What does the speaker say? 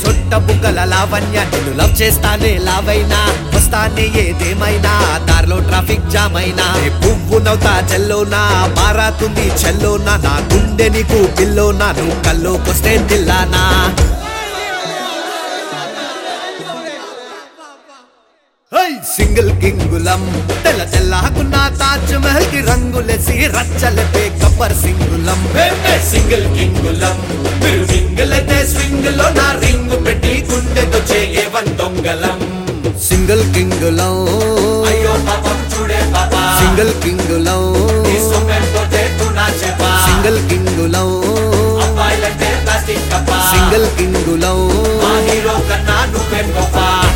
సొట్ట బుగ్గల లావణ్య నిన్ను లవ్ చేస్తానే లావైనా వస్తానే ఏదేమైనా దారిలో ట్రాఫిక్ జామ్ అయినా ఏ పువ్వు నవ్వుతా చెల్లోనా మారాతుంది చెల్లోనా నా గుండె నీకు పిల్లోనా నువ్వు కల్లోకొస్తే దిల్లానా హై సింగిల్ కింగులం తెల్ల తెల్లకున్న తాజ్ మహల్ కి రంగులేసి రచ్చలపే గబ్బర్ సింగులం సింగిల్ కింగులం